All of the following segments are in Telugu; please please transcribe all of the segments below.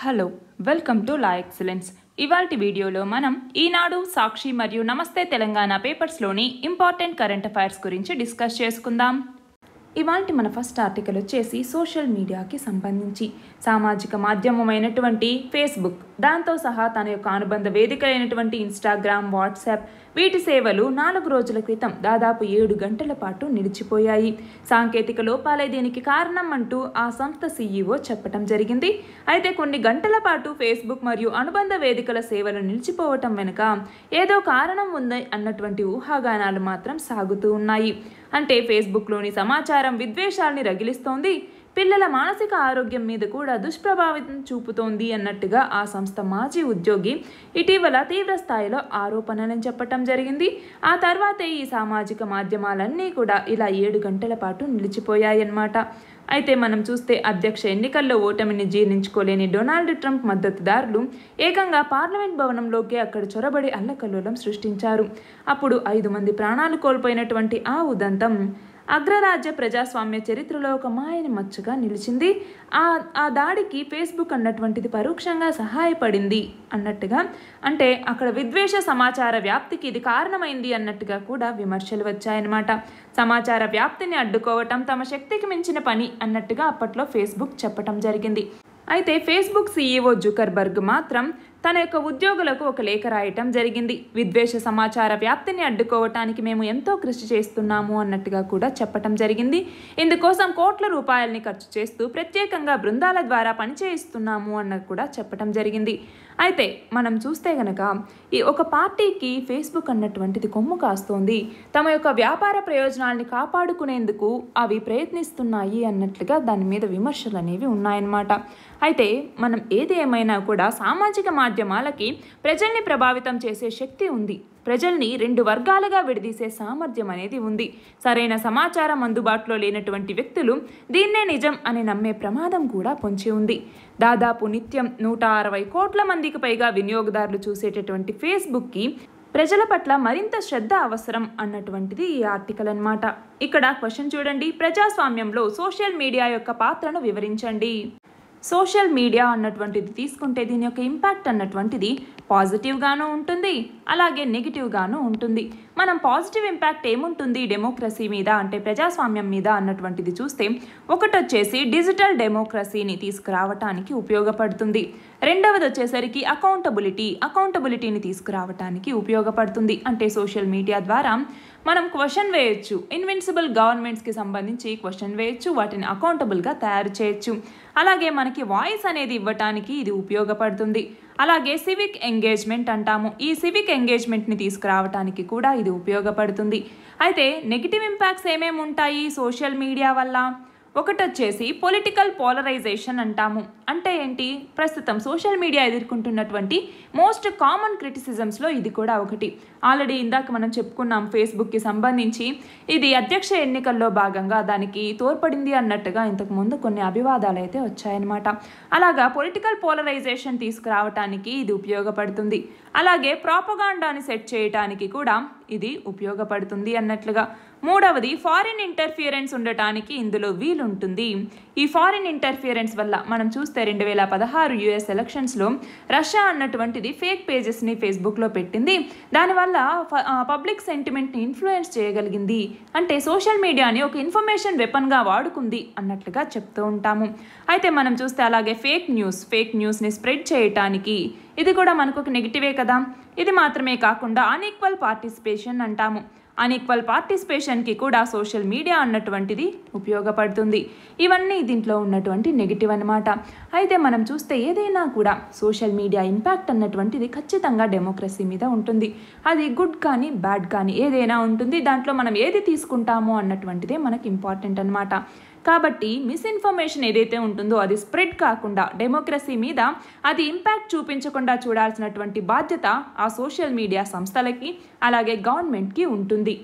hello welcome to La Excellence ఇవాల్టి వీడియోలో మనం ఈనాడు సాక్షి మరియు నమస్తే తెలంగాణ పేపర్స్లోని ఇంపార్టెంట్ కరెంట్ అఫైర్స్ గురించి డిస్కస్ చేసుకుందాం ఇవాల్టి మన ఫస్ట్ ఆర్టికల్ వచ్చేసి సోషల్ మీడియాకి సంబంధించి సామాజిక మాధ్యమమైనటువంటి ఫేస్బుక్ దాంతో సహా తన యొక్క అనుబంధ వేదికలైనటువంటి ఇన్స్టాగ్రామ్ వాట్సాప్ వీటి సేవలు నాలుగు రోజుల క్రితం దాదాపు ఏడు గంటల పాటు నిలిచిపోయాయి సాంకేతిక లోపాలే దీనికి కారణం అంటూ ఆ సంస్థ సీఈఓ చెప్పడం జరిగింది అయితే కొన్ని గంటల పాటు ఫేస్బుక్ మరియు అనుబంధ వేదికల సేవలు నిలిచిపోవటం వెనుక ఏదో కారణం ఉంది అన్నటువంటి ఊహాగానాలు మాత్రం సాగుతూ ఉన్నాయి అంటే ఫేస్బుక్లోని సమాచారం విద్వేషాల్ని రగిలిస్తోంది పిల్లల మానసిక ఆరోగ్యం మీద కూడా దుష్ప్రభావం చూపుతోంది అన్నట్టుగా ఆ సంస్థ మాజీ ఉద్యోగి ఇటీవల తీవ్ర స్థాయిలో ఆరోపణలను చెప్పటం జరిగింది ఆ తర్వాతే ఈ సామాజిక మాధ్యమాలన్నీ కూడా ఇలా ఏడు గంటల పాటు నిలిచిపోయాయన్నమాట అయితే మనం చూస్తే అధ్యక్ష ఎన్నికల్లో ఓటమిని జీర్ణించుకోలేని డొనాల్డ్ ట్రంప్ మద్దతుదారులు ఏకంగా పార్లమెంట్ భవనంలోకి అక్కడ చొరబడి అల్లకల్లోలం సృష్టించారు అప్పుడు ఐదు మంది ప్రాణాలు కోల్పోయినటువంటి ఆ ఉదంతం అగ్రరాజ్య ప్రజాస్వామ్య చరిత్రలో ఒక మాయని మచ్చగా నిలిచింది ఆ ఆ దాడికి ఫేస్బుక్ అన్నటువంటిది పరోక్షంగా సహాయపడింది అన్నట్టుగా అంటే అక్కడ విద్వేష సమాచార వ్యాప్తికి ఇది కారణమైంది అన్నట్టుగా కూడా విమర్శలు వచ్చాయన్నమాట సమాచార వ్యాప్తిని అడ్డుకోవటం తమ శక్తికి మించిన పని అన్నట్టుగా అప్పట్లో ఫేస్బుక్ చెప్పటం జరిగింది అయితే ఫేస్బుక్ సీఈఓ జుకర్బర్గ్ మాత్రం తన యొక్క ఉద్యోగులకు ఒక లేఖ రాయటం జరిగింది విద్వేష సమాచార వ్యాప్తిని అడ్డుకోవటానికి మేము ఎంతో కృషి చేస్తున్నాము అన్నట్టుగా కూడా చెప్పటం జరిగింది ఇందుకోసం కోట్ల రూపాయలని ఖర్చు చేస్తూ ప్రత్యేకంగా బృందాల ద్వారా పనిచేయిస్తున్నాము అన్నది కూడా చెప్పటం జరిగింది అయితే మనం చూస్తే గనక ఈ ఒక పార్టీకి ఫేస్బుక్ అన్నటువంటిది కొమ్ము కాస్తోంది తమ యొక్క వ్యాపార ప్రయోజనాల్ని కాపాడుకునేందుకు అవి ప్రయత్నిస్తున్నాయి అన్నట్లుగా దాని మీద విమర్శలు అనేవి ఉన్నాయన్నమాట అయితే మనం ఏది ఏమైనా కూడా సామాజిక మాధ్యమాలకి ప్రజల్ని ప్రభావితం చేసే శక్తి ఉంది ప్రజల్ని రెండు వర్గాలుగా విడదీసే సామర్థ్యం అనేది ఉంది సరైన సమాచారం అందుబాటులో లేనటువంటి వ్యక్తులు దీన్నే నిజం అని నమ్మే ప్రమాదం కూడా పొంచి ఉంది దాదాపు నిత్యం నూట అరవై కోట్ల మందికి పైగా వినియోగదారులు చూసేటటువంటి ఫేస్బుక్కి ప్రజల పట్ల మరింత శ్రద్ధ అవసరం అన్నటువంటిది ఈ ఆర్టికల్ అన్నమాట ఇక్కడ క్వశ్చన్ చూడండి ప్రజాస్వామ్యంలో సోషల్ మీడియా యొక్క పాత్రను వివరించండి సోషల్ మీడియా అన్నటువంటిది తీసుకుంటే దీని యొక్క ఇంపాక్ట్ అన్నటువంటిది పాజిటివ్గాను ఉంటుంది అలాగే నెగిటివ్గాను ఉంటుంది మనం పాజిటివ్ ఇంపాక్ట్ ఏముంటుంది డెమోక్రసీ మీద అంటే ప్రజాస్వామ్యం మీద అన్నటువంటిది చూస్తే ఒకటి వచ్చేసి డిజిటల్ డెమోక్రసీని తీసుకురావటానికి ఉపయోగపడుతుంది రెండవది వచ్చేసరికి అకౌంటబిలిటీ అకౌంటబిలిటీని తీసుకురావటానికి ఉపయోగపడుతుంది అంటే సోషల్ మీడియా ద్వారా మనం క్వశ్చన్ వేయొచ్చు ఇన్విన్సిబుల్ గవర్నమెంట్స్కి సంబంధించి క్వశ్చన్ వేయొచ్చు వాటిని అకౌంటబుల్గా తయారు చేయొచ్చు అలాగే మనకి వాయిస్ అనేది ఇవ్వటానికి ఇది ఉపయోగపడుతుంది అలాగే సివిక్ ఎంగేజ్మెంట్ అంటాము ఈ సివిక్ ఎంగేజ్మెంట్ని తీసుకురావటానికి కూడా ఇది ఉపయోగపడుతుంది అయితే నెగిటివ్ ఇంపాక్ట్స్ ఏమేమి ఉంటాయి సోషల్ మీడియా వల్ల ఒకటి వచ్చేసి పొలిటికల్ పోలరైజేషన్ అంటాము అంటే ఏంటి ప్రస్తుతం సోషల్ మీడియా ఎదుర్కొంటున్నటువంటి మోస్ట్ కామన్ క్రిటిసిజమ్స్లో ఇది కూడా ఒకటి ఆల్రెడీ ఇందాక మనం చెప్పుకున్నాం ఫేస్బుక్కి సంబంధించి ఇది అధ్యక్ష ఎన్నికల్లో భాగంగా దానికి తోడ్పడింది అన్నట్టుగా ఇంతకుముందు కొన్ని అభివాదాలు అయితే వచ్చాయన్నమాట అలాగా పొలిటికల్ పోలరైజేషన్ తీసుకురావటానికి ఇది ఉపయోగపడుతుంది అలాగే ప్రాపగాండాని సెట్ చేయటానికి కూడా ఇది ఉపయోగపడుతుంది అన్నట్లుగా మూడవది ఫారిన్ ఇంటర్ఫియరెన్స్ ఉండటానికి ఇందులో వీలుంటుంది ఈ ఫారిన్ ఇంటర్ఫియరెన్స్ వల్ల మనం చూస్తే రెండు వేల పదహారు యుఎస్ ఎలక్షన్స్లో రష్యా అన్నటువంటిది ఫేక్ పేజెస్ని ఫేస్బుక్లో పెట్టింది దానివల్ల పబ్లిక్ సెంటిమెంట్ని ఇన్ఫ్లుయెన్స్ చేయగలిగింది అంటే సోషల్ మీడియాని ఒక ఇన్ఫర్మేషన్ వెపన్గా వాడుకుంది అన్నట్లుగా చెప్తూ ఉంటాము అయితే మనం చూస్తే అలాగే ఫేక్ న్యూస్ ఫేక్ న్యూస్ని స్ప్రెడ్ చేయటానికి ఇది కూడా మనకు ఒక నెగిటివే కదా ఇది మాత్రమే కాకుండా అన్ఈక్వల్ పార్టిసిపేషన్ అంటాము అన్ఈక్వల్ పార్టిసిపేషన్కి కూడా సోషల్ మీడియా అన్నటువంటిది ఉపయోగపడుతుంది ఇవన్నీ దీంట్లో ఉన్నటువంటి నెగిటివ్ అనమాట అయితే మనం చూస్తే ఏదైనా కూడా సోషల్ మీడియా ఇంపాక్ట్ అన్నటువంటిది ఖచ్చితంగా డెమోక్రసీ మీద ఉంటుంది అది గుడ్ కానీ బ్యాడ్ కానీ ఏదైనా ఉంటుంది దాంట్లో మనం ఏది తీసుకుంటామో అన్నటువంటిదే మనకి ఇంపార్టెంట్ అనమాట కాబట్టి మిస్ఇన్ఫర్మేషన్ ఏదైతే ఉంటుందో అది స్ప్రెడ్ కాకుండా డెమోక్రసీ మీద అది ఇంపాక్ట్ చూపించకుండా చూడాల్సినటువంటి బాధ్యత ఆ సోషల్ మీడియా సంస్థలకి అలాగే గవర్నమెంట్కి ఉంటుంది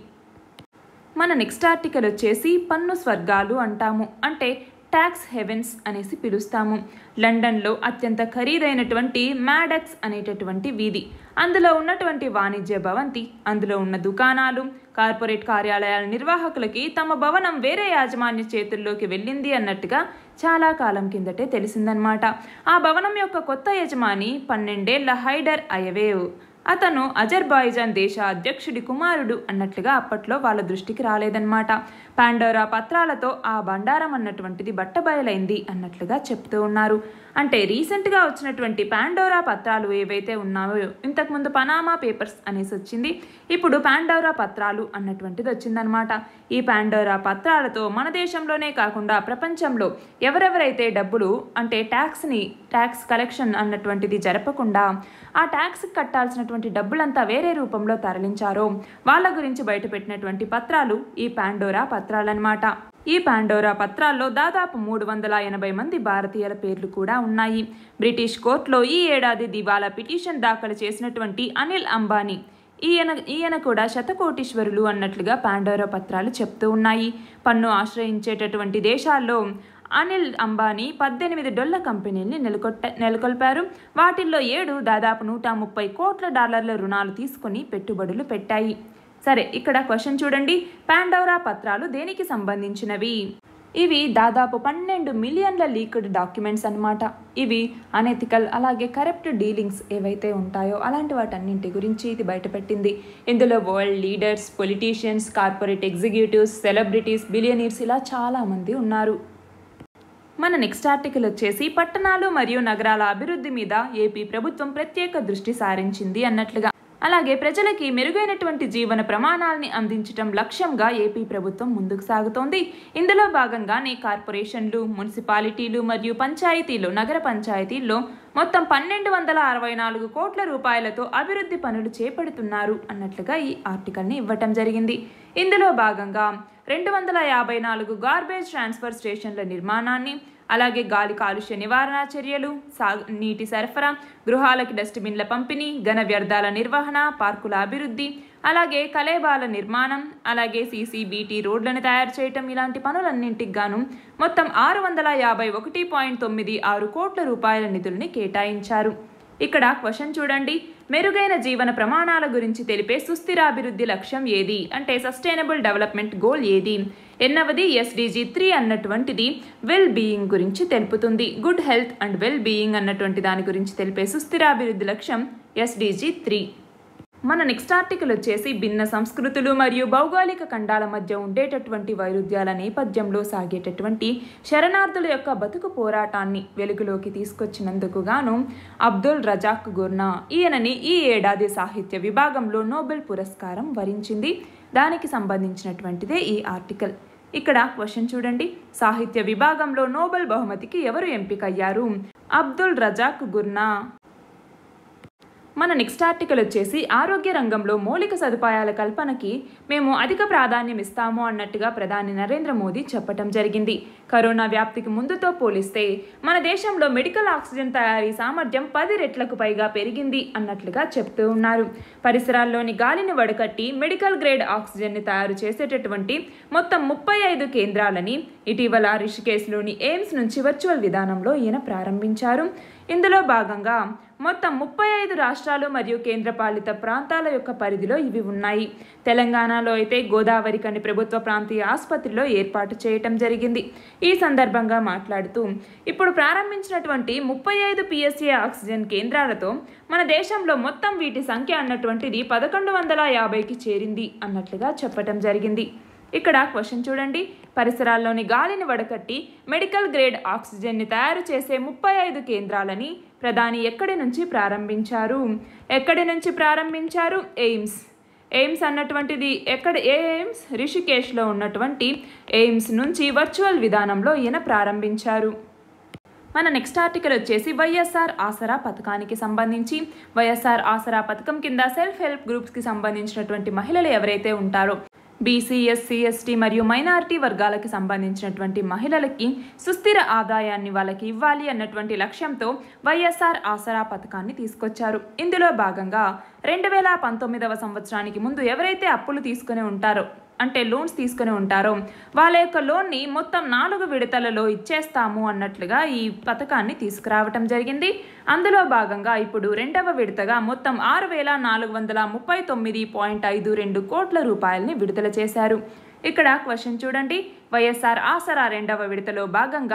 మన నెక్స్ట్ ఆర్టికల్ వచ్చేసి పన్ను స్వర్గాలు అంటాము అంటే ట్యాక్స్ హెవెన్స్ అనేసి పిలుస్తాము లండన్లో అత్యంత ఖరీదైనటువంటి మ్యాడక్స్ అనేటటువంటి వీధి అందులో ఉన్నటువంటి వాణిజ్య భవంతి అందులో ఉన్న దుకాణాలు కార్పొరేట్ కార్యాలయాల నిర్వాహకులకి తమ భవనం వేరే యాజమాన్య చేతుల్లోకి వెళ్ళింది అన్నట్టుగా చాలా కాలం కిందటే తెలిసిందనమాట ఆ భవనం యొక్క కొత్త యజమాని పన్నెండేళ్ల హైడర్ అయవేవ్ అతను అజర్బాయిజాన్ దేశ అధ్యక్షుడి కుమారుడు అన్నట్లుగా అప్పట్లో వాళ్ళ దృష్టికి రాలేదన్నమాట పాండోరా పత్రాలతో ఆ బండారం అన్నటువంటిది బట్టబయలైంది అన్నట్లుగా చెప్తూ ఉన్నారు అంటే రీసెంట్గా వచ్చినటువంటి పాండోరా పత్రాలు ఏవైతే ఉన్నాయో ఇంతకుముందు పనామా పేపర్స్ అనేసి వచ్చింది ఇప్పుడు పాండోరా పత్రాలు అన్నటువంటిది వచ్చిందనమాట ఈ పాండోరా పత్రాలతో మన దేశంలోనే కాకుండా ప్రపంచంలో ఎవరెవరైతే డబ్బులు అంటే ట్యాక్స్ని ట్యాక్స్ కలెక్షన్ అన్నటువంటిది జరపకుండా ఆ ట్యాక్స్ కట్టాల్సినటువంటి డబ్బులంతా వేరే రూపంలో తరలించారో వాళ్ళ గురించి బయటపెట్టినటువంటి పత్రాలు ఈ పాండోరా పత్రాలన్నమాట ఈ పాండోరా పత్రాల్లో దాదాపు మూడు వందల ఎనభై మంది భారతీయుల పేర్లు కూడా ఉన్నాయి బ్రిటిష్ కోర్టులో ఈ ఏడాది దివాలా పిటిషన్ దాఖలు చేసినటువంటి అనిల్ అంబానీ ఈయన ఈయన కూడా శతకోటీశ్వరులు అన్నట్లుగా పాండోరా పత్రాలు చెప్తూ ఉన్నాయి పన్ను ఆశ్రయించేటటువంటి దేశాల్లో అనిల్ అంబానీ పద్దెనిమిది డొల్ల కంపెనీల్ని నెలకొట్ట నెలకొల్పారు వాటిల్లో ఏడు దాదాపు నూట ముప్పై కోట్ల డాలర్ల రుణాలు తీసుకుని పెట్టుబడులు పెట్టాయి సరే ఇక్కడ క్వశ్చన్ చూడండి పాండోరా పత్రాలు దేనికి సంబంధించినవి ఇవి దాదాపు పన్నెండు మిలియన్ల లీక్డ్ డాక్యుమెంట్స్ అన్నమాట ఇవి అనెథికల్ అలాగే కరప్ట్ డీలింగ్స్ ఏవైతే ఉంటాయో అలాంటి వాటన్నింటి గురించి ఇది బయటపెట్టింది ఇందులో world leaders politicians corporate executives celebrities billionaires ఇలా చాలామంది ఉన్నారు మన నెక్స్ట్ ఆర్టికల్ వచ్చేసి పట్టణాలు మరియు నగరాల అభివృద్ధి మీద ఏపీ ప్రభుత్వం ప్రత్యేక దృష్టి సారించింది అన్నట్లుగా అలాగే ప్రజలకి మెరుగైనటువంటి జీవన ప్రమాణాలని అందించటం లక్ష్యంగా ఏపీ ప్రభుత్వం ముందుకు సాగుతోంది ఇందులో భాగంగానే కార్పొరేషన్లు మున్సిపాలిటీలు మరియు పంచాయతీలు నగర పంచాయతీల్లో మొత్తం పన్నెండు వందల అరవై నాలుగు కోట్ల రూపాయలతో అభివృద్ధి పనులు చేపడుతున్నారు అన్నట్లుగా ఈ ఆర్టికల్ని ఇవ్వటం జరిగింది ఇందులో భాగంగా రెండు వందల యాభై నాలుగు గార్బేజ్ ట్రాన్స్ఫర్ స్టేషన్ల నిర్మాణాన్ని అలాగే గాలి కాలుష్య నివారణ చర్యలు సా నీటి సరఫరా గృహాలకి డస్ట్బిన్ల పంపిణీ ఘన వ్యర్థాల నిర్వహణ పార్కుల అభివృద్ధి అలాగే కలేబాల నిర్మాణం అలాగే సీసీబీటీ రోడ్లను తయారు చేయటం ఇలాంటి పనులన్నింటికి గాను మొత్తం ఆరు వందల యాభై ఒకటి పాయింట్ తొమ్మిది ఆరు కోట్ల రూపాయల నిధుల్ని కేటాయించారు ఇక్కడ క్వశ్చన్ చూడండి మెరుగైన జీవన ప్రమాణాల గురించి తెలిపే సుస్థిరాభివృద్ధి లక్ష్యం ఏది అంటే సస్టైనబుల్ డెవలప్మెంట్ గోల్ ఏది ఎన్నవది ఎస్డిజి త్రీ అన్నటువంటిది వెల్ బీయింగ్ గురించి తెలుపుతుంది good health and well being అన్నటువంటి దాని గురించి తెలిపే సుస్థిరాభివృద్ధి లక్ష్యం ఎస్డిజి త్రీ మన నెక్స్ట్ ఆర్టికల్ వచ్చేసి భిన్న సంస్కృతులు మరియు భౌగోళిక ఖండాల మధ్య ఉండేటటువంటి వైరుధ్యాల నేపథ్యంలో సాగేటటువంటి శరణార్థుల యొక్క బతుకు పోరాటాన్ని వెలుగులోకి తీసుకొచ్చినందుకు గాను అబ్దుల్ రజాక్ గుర్నా ఈయనని ఈ ఏడాది సాహిత్య విభాగంలో నోబెల్ పురస్కారం వరించింది దానికి సంబంధించినటువంటిదే ఈ ఆర్టికల్ ఇక్కడ క్వశ్చన్ చూడండి సాహిత్య విభాగంలో నోబెల్ బహుమతికి ఎవరు ఎంపికయ్యారు అబ్దుల్ రజాక్ గుర్నా మన నెక్స్ట్ ఆర్టికల్ వచ్చేసి ఆరోగ్య రంగంలో మౌలిక సదుపాయాల కల్పనకి మేము అధిక ప్రాధాన్యం ఇస్తాము అన్నట్టుగా ప్రధాని నరేంద్ర మోదీ చెప్పటం జరిగింది కరోనా వ్యాప్తికి ముందుతో పోలిస్తే మన దేశంలో మెడికల్ ఆక్సిజన్ తయారీ సామర్థ్యం పది రెట్లకు పైగా పెరిగింది అన్నట్లుగా చెప్తూ ఉన్నారు పరిసరాల్లోని గాలిని వడకట్టి మెడికల్ గ్రేడ్ ఆక్సిజన్ని తయారు చేసేటటువంటి మొత్తం ముప్పై ఐదు కేంద్రాలని ఇటీవల రిషికేశ్లోని ఎయిమ్స్ నుంచి వర్చువల్ విధానంలో ఈయన ప్రారంభించారు ఇందులో భాగంగా మొత్తం ముప్పై ఐదు రాష్ట్రాలు మరియు కేంద్రపాలిత ప్రాంతాల యొక్క పరిధిలో ఇవి ఉన్నాయి తెలంగాణలో అయితే గోదావరి కని ప్రభుత్వ ప్రాంతీయ ఆసుపత్రిలో ఏర్పాటు చేయటం జరిగింది ఈ సందర్భంగా మాట్లాడుతూ ఇప్పుడు ప్రారంభించినటువంటి ముప్పై ఐదు పిఎస్ఏ ఆక్సిజన్ కేంద్రాలతో మన దేశంలో మొత్తం వీటి సంఖ్య అన్నటువంటిది పదకొండు వందల యాభైకి చేరింది అన్నట్లుగా చెప్పటం జరిగింది ఇక్కడ క్వశ్చన్ చూడండి పరిసరాల్లోని గాలిని వడకట్టి మెడికల్ గ్రేడ్ ఆక్సిజన్ని తయారు చేసే ముప్పై ఐదు కేంద్రాలని ప్రధాని ఎక్కడి నుంచి ప్రారంభించారు ఎక్కడి నుంచి ప్రారంభించారు ఎయిమ్స్ ఎయిమ్స్ అన్నటువంటిది ఎక్కడ ఏ ఎయిమ్స్ రిషికేష్లో ఉన్నటువంటి ఎయిమ్స్ నుంచి వర్చువల్ విధానంలో ఈయన ప్రారంభించారు మన నెక్స్ట్ ఆర్టికల్ వచ్చేసి వైఎస్ఆర్ ఆసరా పథకానికి సంబంధించి వైఎస్ఆర్ ఆసరా పథకం కింద సెల్ఫ్ హెల్ప్ గ్రూప్స్కి సంబంధించినటువంటి మహిళలు ఎవరైతే ఉంటారో బీసీ ఎస్సీ ఎస్టీ మరియు మైనారిటీ వర్గాలకి సంబంధించినటువంటి మహిళలకి సుస్థిర ఆదాయాన్ని వాళ్ళకి ఇవ్వాలి అన్నటువంటి లక్ష్యంతో వైఎస్ఆర్ ఆసరా పథకాన్ని తీసుకొచ్చారు ఇందులో భాగంగా రెండు వేల పంతొమ్మిదవ సంవత్సరానికి ముందు ఎవరైతే అప్పులు తీసుకుని ఉంటారో అంటే లోన్స్ తీసుకుని ఉంటారో వాళ్ళ యొక్క లోన్ని మొత్తం నాలుగు విడతలలో ఇచ్చేస్తాము అన్నట్లుగా ఈ పథకాన్ని తీసుకురావటం జరిగింది అందులో భాగంగా ఇప్పుడు రెండవ విడతగా మొత్తం ఆరు వేల నాలుగు వందల ముప్పై తొమ్మిది పాయింట్ ఐదు రెండు కోట్ల రూపాయలని విడుదల చేశారు ఇక్కడ క్వశ్చన్ చూడండి వైఎస్ఆర్ ఆసరా రెండవ విడతలో భాగంగా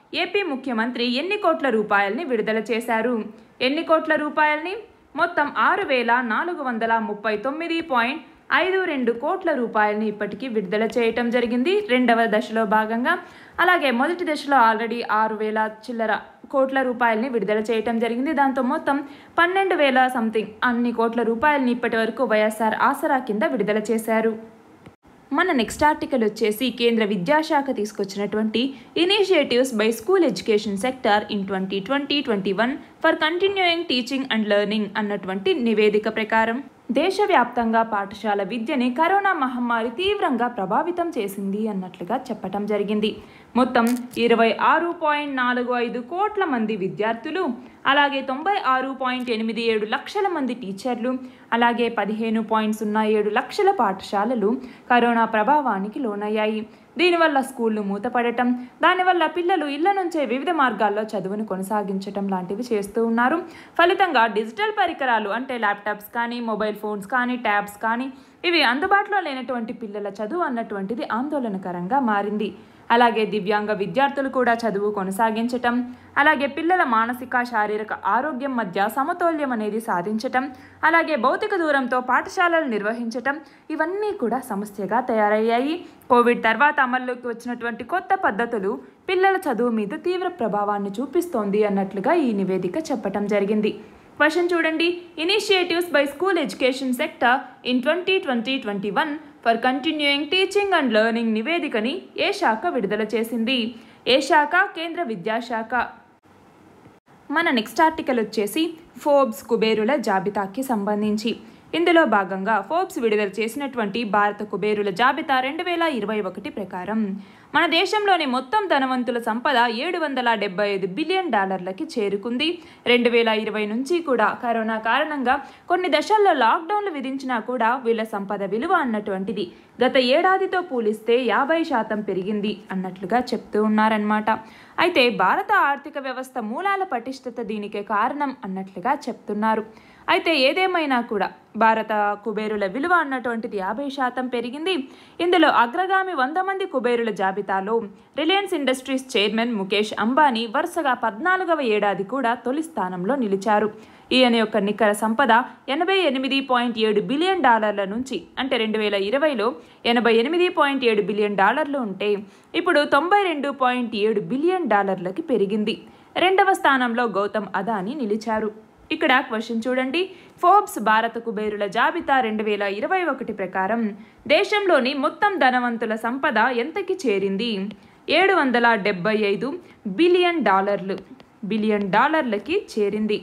ఏపీ ముఖ్యమంత్రి ఎన్ని కోట్ల రూపాయల్ని విడుదల చేశారు ఎన్ని కోట్ల రూపాయల్ని మొత్తం ఆరు వేల నాలుగు వందల ముప్పై తొమ్మిది పాయింట్ ఐదు రెండు కోట్ల రూపాయలని ఇప్పటికీ విడుదల చేయటం జరిగింది రెండవ దశలో భాగంగా అలాగే మొదటి దశలో ఆల్రెడీ ఆరు వేల చిల్లర కోట్ల రూపాయలని విడుదల చేయటం జరిగింది దాంతో మొత్తం పన్నెండు వేల సంథింగ్ అన్ని కోట్ల రూపాయలని ఇప్పటి వరకు వైఎస్ఆర్ ఆసరా కింద విడుదల చేశారు మన నెక్స్ట్ ఆర్టికల్ వచ్చేసి కేంద్ర విద్యాశాఖ తీసుకొచ్చినటువంటి initiatives by school education sector in twenty twenty twenty one for continuing teaching and learning అన్నటువంటి నివేదిక ప్రకారం దేశవ్యాప్తంగా పాఠశాల విద్యని కరోనా మహమ్మారి తీవ్రంగా ప్రభావితం చేసింది అన్నట్లుగా చెప్పటం జరిగింది మొత్తం ఇరవై ఆరు పాయింట్ నాలుగు ఐదు కోట్ల మంది విద్యార్థులు అలాగే తొంభై ఆరు పాయింట్ ఎనిమిది ఏడు లక్షల మంది టీచర్లు అలాగే పదిహేను పాయింట్ సున్నా ఏడు లక్షల పాఠశాలలు కరోనా ప్రభావానికి లోనయ్యాయి దీనివల్ల స్కూళ్ళు మూతపడటం దానివల్ల పిల్లలు ఇళ్ల నుంచే వివిధ మార్గాల్లో చదువును కొనసాగించటం లాంటివి చేస్తూ ఉన్నారు ఫలితంగా డిజిటల్ పరికరాలు అంటే ల్యాప్టాప్స్ కానీ మొబైల్ ఫోన్స్ కానీ ట్యాబ్స్ కానీ ఇవి అందుబాటులో లేనటువంటి పిల్లల చదువు అన్నటువంటిది ఆందోళనకరంగా మారింది అలాగే దివ్యాంగ విద్యార్థులు కూడా చదువు కొనసాగించటం అలాగే పిల్లల మానసిక శారీరక ఆరోగ్యం మధ్య సమతౌల్యం అనేది సాధించటం అలాగే భౌతిక దూరంతో పాఠశాలలు నిర్వహించటం ఇవన్నీ కూడా సమస్యగా తయారయ్యాయి కోవిడ్ తర్వాత అమల్లోకి వచ్చినటువంటి కొత్త పద్ధతులు పిల్లల చదువు మీద తీవ్ర ప్రభావాన్ని చూపిస్తోంది అన్నట్లుగా ఈ నివేదిక చెప్పటం జరిగింది క్వశ్చన్ చూడండి initiatives by school education sector in twenty twenty twenty one for continuing teaching and learning నివేదికని ఏ శాఖ విడుదల చేసింది ఏ శాఖ కేంద్ర విద్యాశాఖ మన నెక్స్ట్ ఆర్టికల్ వచ్చేసి ఫోర్బ్స్ కుబేరుల జాబితాకి సంబంధించి ఇందులో భాగంగా ఫోర్బ్స్ విడుదల చేసినటువంటి భారత కుబేరుల జాబితా రెండు వేల ఇరవై ఒకటి ప్రకారం మన దేశంలోని మొత్తం ధనవంతుల సంపద ఏడు వందల డెబ్బై ఐదు బిలియన్ డాలర్లకి చేరుకుంది రెండు వేల ఇరవై నుంచి కూడా కరోనా కారణంగా కొన్ని దశల్లో లాక్డౌన్లు విధించినా కూడా వీళ్ళ సంపద విలువ అన్నటువంటిది గత ఏడాదితో పోలిస్తే యాభై శాతం పెరిగింది అన్నట్లుగా చెప్తూ ఉన్నారనమాట అయితే భారత ఆర్థిక వ్యవస్థ మూలాల పటిష్టత దీనికే కారణం అన్నట్లుగా చెప్తున్నారు అయితే ఏదేమైనా కూడా భారత కుబేరుల విలువ అన్నటువంటిది యాభై శాతం పెరిగింది ఇందులో అగ్రగామి వంద మంది కుబేరుల జాబితాలో Reliance Industries chairman Mukesh Ambani వరుసగా పద్నాలుగవ ఏడాది కూడా తొలి స్థానంలో నిలిచారు ఈయన యొక్క నికర సంపద ఎనభై ఎనిమిది పాయింట్ ఏడు బిలియన్ డాలర్ల నుంచి అంటే రెండు వేల ఇరవైలో ఎనభై ఎనిమిది పాయింట్ ఏడు బిలియన్ డాలర్లు ఉంటే ఇప్పుడు తొంభై రెండు పాయింట్ ఏడు బిలియన్ డాలర్లకి పెరిగింది రెండవ స్థానంలో గౌతమ్ అదానీ నిలిచారు ఇక్కడ క్వశ్చన్ చూడండి ఫోర్బ్స్ భారత కుబేరుల జాబితా రెండు వేల ఇరవై ఒకటి ప్రకారం దేశంలోని మొత్తం ధనవంతుల సంపద ఎంతకి చేరింది ఏడు వందల డెబ్బై ఐదు బిలియన్ డాలర్లు బిలియన్ డాలర్లకి చేరింది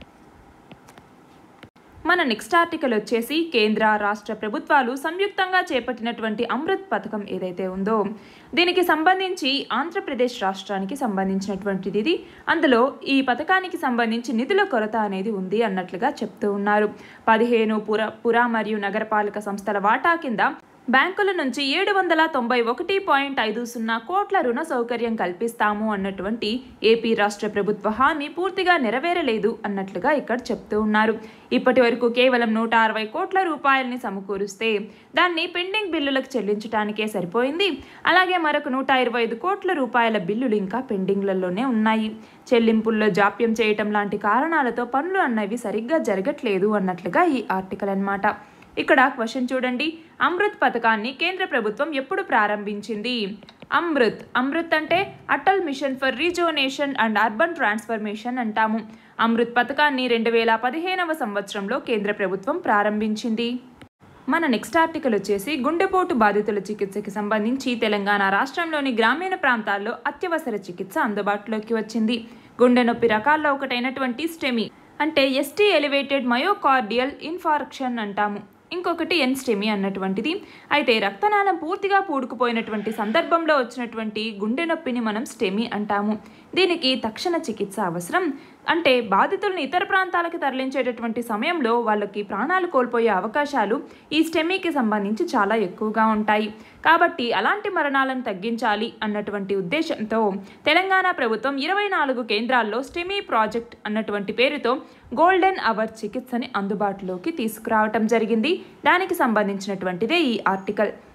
మన నెక్స్ట్ ఆర్టికల్ వచ్చేసి కేంద్ర రాష్ట్ర ప్రభుత్వాలు సంయుక్తంగా చేపట్టినటువంటి అమృత్ పథకం ఏదైతే ఉందో దీనికి సంబంధించి ఆంధ్రప్రదేశ్ రాష్ట్రానికి సంబంధించినటువంటిది ఇది అందులో ఈ పథకానికి సంబంధించి నిధుల కొరత అనేది ఉంది అన్నట్లుగా చెప్తూ ఉన్నారు పదిహేను పుర పుర మరియు నగరపాలక సంస్థల వాటా కింద బ్యాంకుల నుంచి ఏడు వందల తొంభై ఒకటి పాయింట్ ఐదు సున్నా కోట్ల రుణ సౌకర్యం కల్పిస్తాము అన్నటువంటి ఏపీ రాష్ట్ర ప్రభుత్వ హామీ పూర్తిగా నెరవేరలేదు అన్నట్లుగా ఇక్కడ చెప్తూ ఉన్నారు ఇప్పటి వరకు కేవలం నూట అరవై కోట్ల రూపాయలని సమకూరుస్తే దాన్ని పెండింగ్ బిల్లులకు చెల్లించడానికే సరిపోయింది అలాగే మరొక నూట ఇరవై ఐదు కోట్ల రూపాయల బిల్లులు ఇంకా పెండింగ్లలోనే ఉన్నాయి చెల్లింపుల్లో జాప్యం చేయటం లాంటి కారణాలతో పనులు అన్నవి సరిగ్గా జరగట్లేదు అన్నట్లుగా ఈ ఆర్టికల్ అన్నమాట ఇక్కడ క్వశ్చన్ చూడండి అమృత్ పథకాన్ని కేంద్ర ప్రభుత్వం ఎప్పుడు ప్రారంభించింది అమృత్ అమృత్ అంటే Atal mission for rejuvenation and urban transformation అంటాము అమృత్ పథకాన్ని రెండు వేల పదిహేనవ సంవత్సరంలో కేంద్ర ప్రభుత్వం ప్రారంభించింది మన నెక్స్ట్ ఆర్టికల్ వచ్చేసి గుండెపోటు బాధితుల చికిత్సకి సంబంధించి తెలంగాణ రాష్ట్రంలోని గ్రామీణ ప్రాంతాల్లో అత్యవసర చికిత్స అందుబాటులోకి వచ్చింది గుండె నొప్పి రకాల్లో ఒకటైనటువంటి స్టెమీ అంటే ఎస్టీ ఎలివేటెడ్ మయోకార్డియల్ ఇన్ఫార్క్షన్ అంటాము ఇంకొకటి ఎన్స్టెమీ అన్నటువంటిది అయితే రక్తనాళం పూర్తిగా పూడుకుపోయినటువంటి సందర్భంలో వచ్చినటువంటి గుండె నొప్పిని మనం స్టెమీ అంటాము దీనికి తక్షణ చికిత్స అవసరం అంటే బాధితుల్ని ఇతర ప్రాంతాలకు తరలించేటటువంటి సమయంలో వాళ్ళకి ప్రాణాలు కోల్పోయే అవకాశాలు ఈ స్టెమీకి సంబంధించి చాలా ఎక్కువగా ఉంటాయి కాబట్టి అలాంటి మరణాలను తగ్గించాలి అన్నటువంటి ఉద్దేశంతో తెలంగాణ ప్రభుత్వం ఇరవై నాలుగు కేంద్రాల్లో స్టెమీ ప్రాజెక్ట్ అన్నటువంటి పేరుతో గోల్డెన్ అవర్ చికిత్సని అందుబాటులోకి తీసుకురావటం జరిగింది దానికి సంబంధించినటువంటిదే ఈ ఆర్టికల్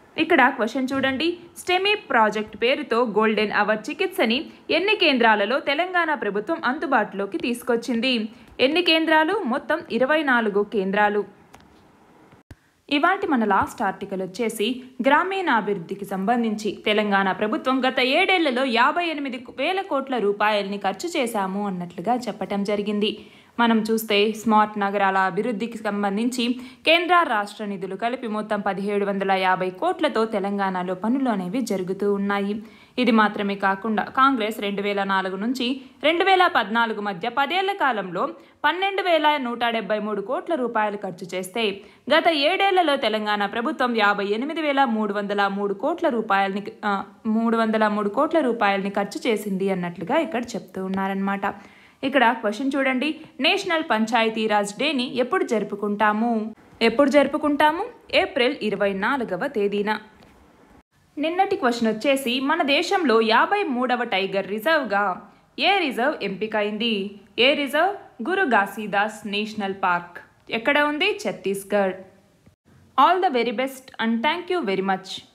ఇక్కడ క్వశ్చన్ చూడండి స్టెమీ ప్రాజెక్ట్ పేరుతో గోల్డెన్ అవర్ చికిత్సని ఎన్ని కేంద్రాలలో తెలంగాణ ప్రభుత్వం అందుబాటులోకి తీసుకొచ్చింది ఎన్ని కేంద్రాలు మొత్తం ఇరవై నాలుగు కేంద్రాలు ఇవాటి మన లాస్ట్ ఆర్టికల్ వచ్చేసి గ్రామీణాభివృద్ధికి సంబంధించి తెలంగాణ ప్రభుత్వం గత ఏడేళ్లలో యాభై ఎనిమిది వేల కోట్ల రూపాయల్ని ఖర్చు చేశాము అన్నట్లుగా చెప్పటం జరిగింది మనం చూస్తే స్మార్ట్ నగరాల అభివృద్ధికి సంబంధించి కేంద్ర రాష్ట్ర నిధులు కలిపి మొత్తం పదిహేడు వందల యాభై కోట్లతో తెలంగాణలో పనులు అనేవి జరుగుతూ ఉన్నాయి ఇది మాత్రమే కాకుండా కాంగ్రెస్ రెండు వేల నాలుగు నుంచి రెండు వేల పద్నాలుగు మధ్య పదేళ్ల కాలంలో పన్నెండు వేల నూట డెబ్బై మూడు కోట్ల రూపాయలు ఖర్చు చేస్తే గత ఏడేళ్లలో తెలంగాణ ప్రభుత్వం యాభై ఎనిమిది వేల మూడు వందల మూడు కోట్ల రూపాయలని ఆ, మూడు వందల మూడు కోట్ల రూపాయలని ఖర్చు చేసింది అన్నట్లుగా ఇక్కడ చెప్తూ ఉన్నారనమాట ఇక్కడ క్వశ్చన్ చూడండి నేషనల్ పంచాయతీరాజ్ డేని ఎప్పుడు జరుపుకుంటాము ఎప్పుడు జరుపుకుంటాము ఏప్రిల్ ఇరవై నాలుగవ తేదీన నిన్నటి క్వశ్చన్ వచ్చేసి మన దేశంలో యాభై మూడవ టైగర్ రిజర్వ్గా ఏ రిజర్వ్ ఎంపికైంది ఏ reserve Guru Ghasidas national park ఎక్కడ ఉంది Chhattisgarh all the very best and thank you very much